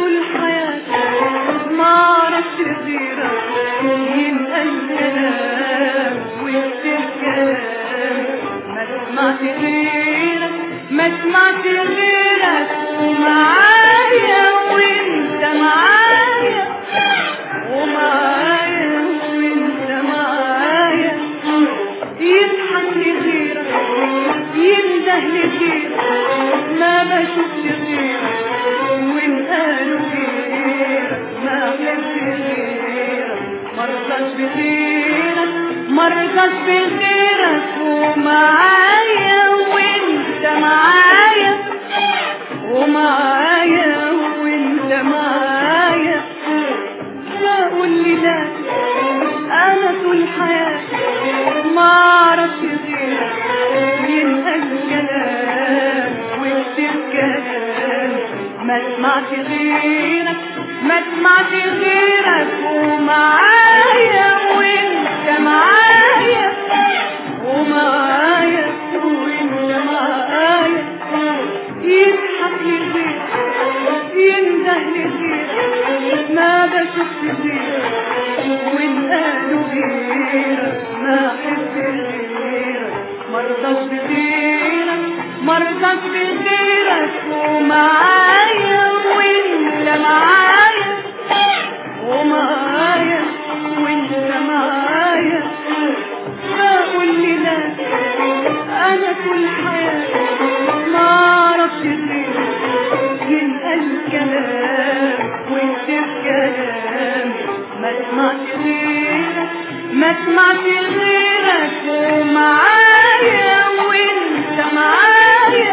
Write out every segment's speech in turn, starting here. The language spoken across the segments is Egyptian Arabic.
طول حياتي ما عرفت غيرك يبقى الكلام ويكتب كلام ما سمعت غيرك ما سمعت غيرك ومعايا وانت معايا ومعايا وانت معايا يضحك لغيرك ينده لغيرك ما بشوفش غيرك وان قالوا غيرك ما بحبش غيرك مرضاش بغيرك مرضاش بغيرك ومعايا وانت معايا ومعايا وانت معايا لا قول لي لا انا طول حياتي ما اعرفش غيرك ينقل كلام واكتب كلام ما اسمعش غيرك ما اسمعش غيرك ومعايا وانت معايا ومعايا وانت معايا يضحك لغيرك ينده لغيرك ما بشوفش غيرك وان قالوا غيرك ما احب غيرك مرضاش بغيرك مرضاش بغيرك ومعايا وانت معايا ومعايا وانت معايا لا قول لي لا انا كل حياتي ما اعرفش غيرك ينقل كلام ويكتب كلام ما اسمعش غيرك ما اسمعش غيرك ومعايا وانت معايا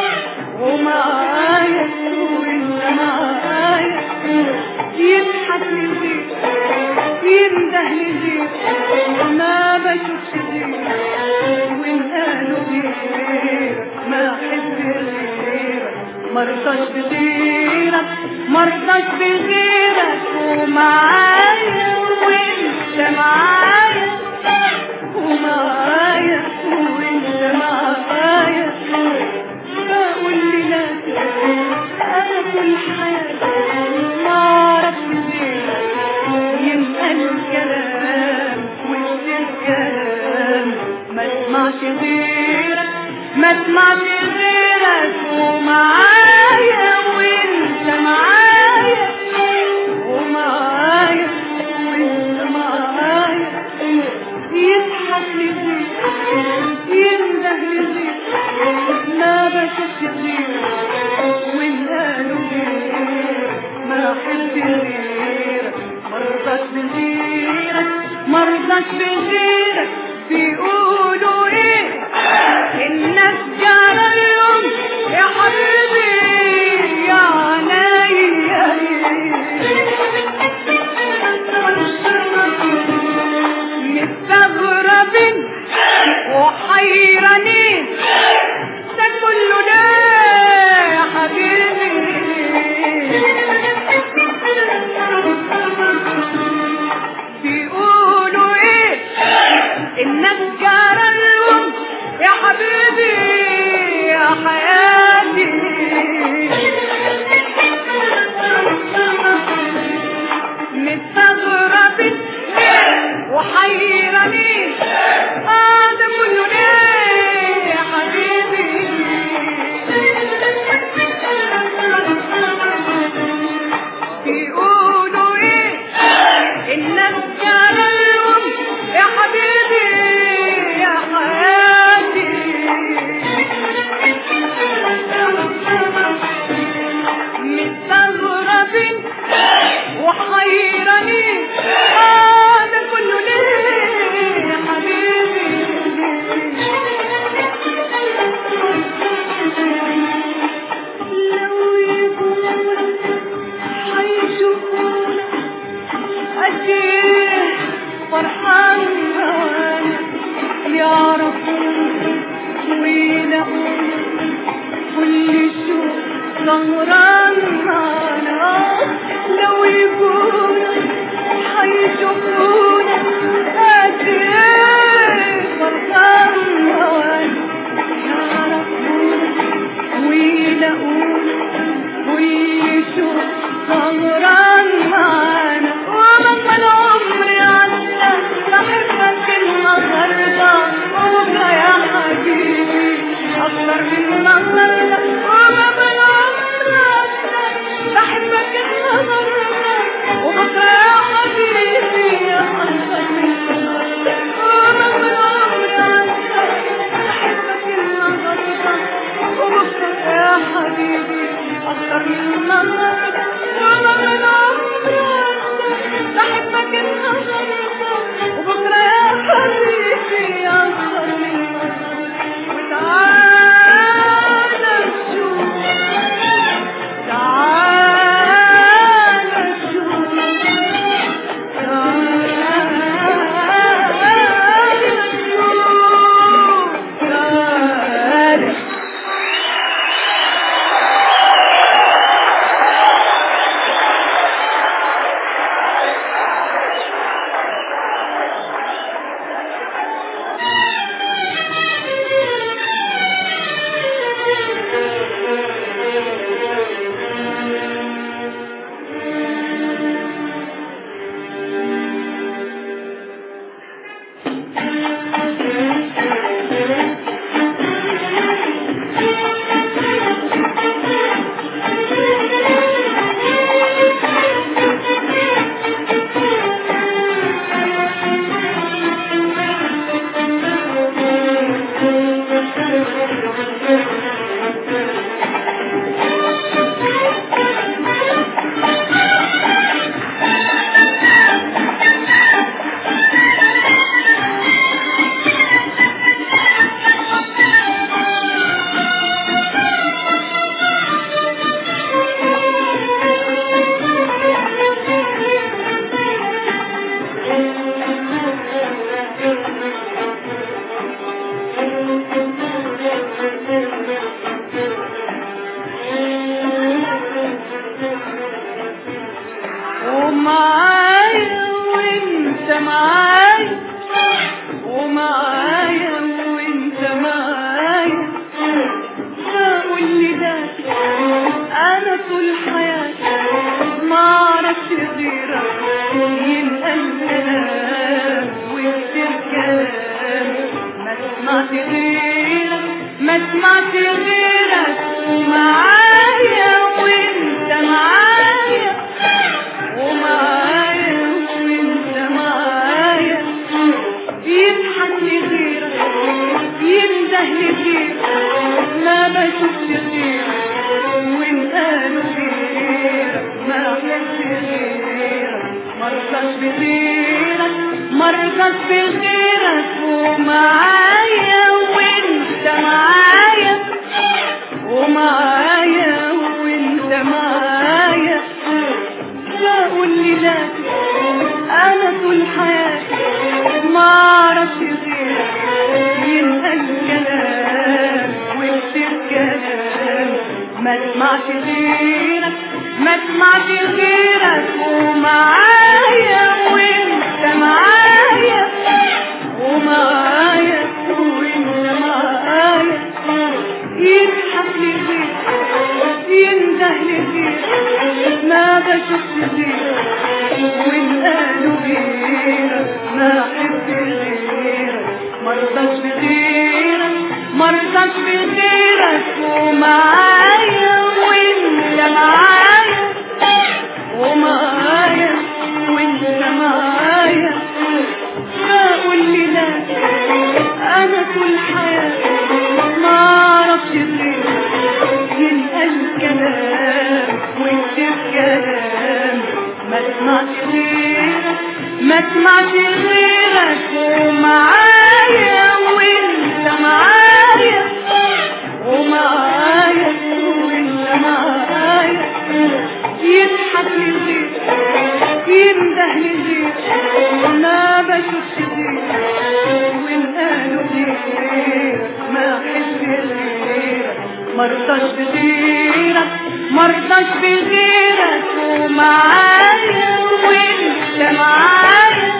ومعايا وانت معايا يضحك لغيرك ينده لغيرك ما بشوفش غيرك وان قالوا غيرك ما احب غيرك مرضاش بغيرك مرضاش بغيرك ومعايا وانت معايا ومعايا وانت معايا لا قول لي لا انا كل حياتي ما اعرفش غيرك يبقى الكلام وش الكلام ما اسمعش غيرك ما اسمعش غيرك ومعايا وانت معايا ومعايا وانت معايا يضحك لغيرك ينده لغيرك ما بشوفش غيرك وان قالوا غيرك ما احب غيرك مرضاش بغيرك مرضاش بغيرك بيقولوا ايه الناس جرالهم يا حبيبي يا عينيا مستغربين وحيرانين ده كله ليه يا حبيبي بيقولوا ايه الناس جرالهم يا حبيبي يا حياتي مستغربين وحيرانين اه ده كله ليه يا حبيبي بيقولوا ايه الناس جرالهم يا حبيبي يا حياتي مستغربين وحيرانين اه ده كله ليه يا حبيبي لو يقولوا هيشوفونا قد ايه فرحان معانا يعرفونا ويلاقونا كل شوق سهران معانا لو يقولوا هيشوفونا قد ايه فرحان معانا يعرفونا ويلاقونا كل شوق سهران ومعايا وانت معايا ومعايا وانت معايا بقول لي ده انا طول حياتي ما اعرفش غيرك يبقى الكلام وكتير كلام ما سمعت غيرك ما سمعت غيرك معايا وانت معايا ومعايا وانت معايا يضحك لي غيرك ينده لي غيرك ما بشوفش غيرك وان قالوا غيرك ما احبش غيرك مرضاش بغيرك مرضاش بغيرك ومعايا وانت معايا ومعايا وانت معايا بقول لي لا انا طول حياتي ما اعرفش غيرك ينقى الكلام واكتب كلام ما اسمعش غيرك ما اسمعش غيرك ومعايا وانت معايا ومعايا وانت معايا يضحك لي غيرك ينده لي غيرك ما بشوفش غيرك وان قالوا غيرك ما احب غيرك مرضاش بغيرك مرضاش بغيرك ومعايا وانت معايا ومعايا وانت معايا بقول لي لا انا طول حياتي ما اعرفش غيرك ينقى الكلام واكتب كلام ما اسمعش غيرك ما اسمعش غيرك ومعايا وانت معايا ومعايا وانت معايا يضحك لي غيرك ينده لي غيرك ما بشوفش غيرك وان قالوا غيرك ما احب غيرك مرضاش بغيرك مرضاش بغيرك ومعايا وانت معايا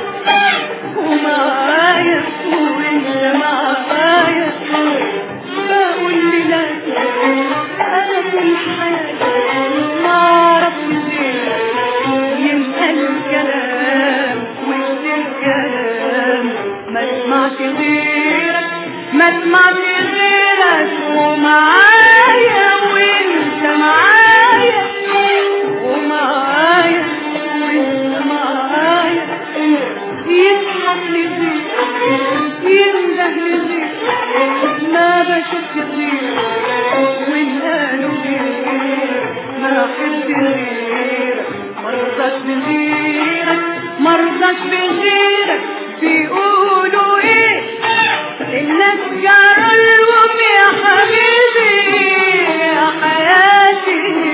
ومعايا وانت معايا بقول لي لا انا طول حياتي ما اعرفش غيرك يبقى الكلام واكتب كلام ما اسمعش غيرك ما اسمعش غيرك ومعايا وانت معايا ومعايا وانت معايا يضحك لي غيرك ينده لي غيرك ما بشوفش غيرك وان قالوا غيرك ما احب غيرك مرضاش بغيرك مرضاش بغيرك بيقولوا ايه الناس جرى لهم يا حبيبي يا حياتي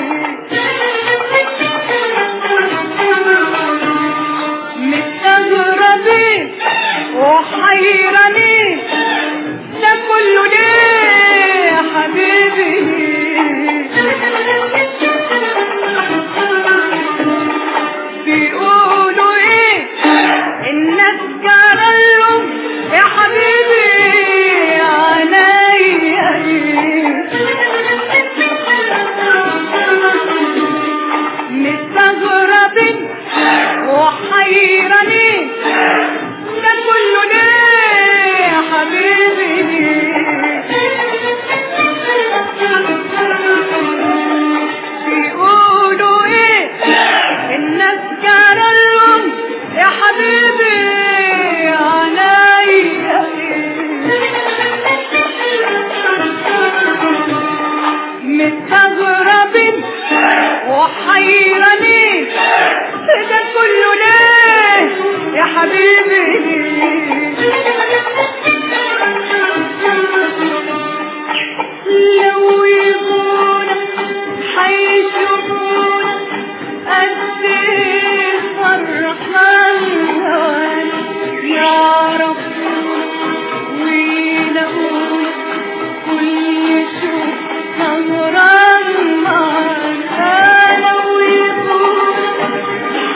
مستغربين وحيرانين ده كله ليه يا حبيبي بيقولوا ايه الناس جرالهم يا حبيبي عينيا مستغربين وحيرانين ده كله ليه يا حبيبي بيقولوا ايه الناس جرالهم يا حبيبي عينيا مستغربين وحيرانين ده كله ليه يا حبيبي لو يكون حيشوفونا قد ايه فرحان يعرفونا ويلاقونا كل شوف سهران معانا لو يكون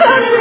خلي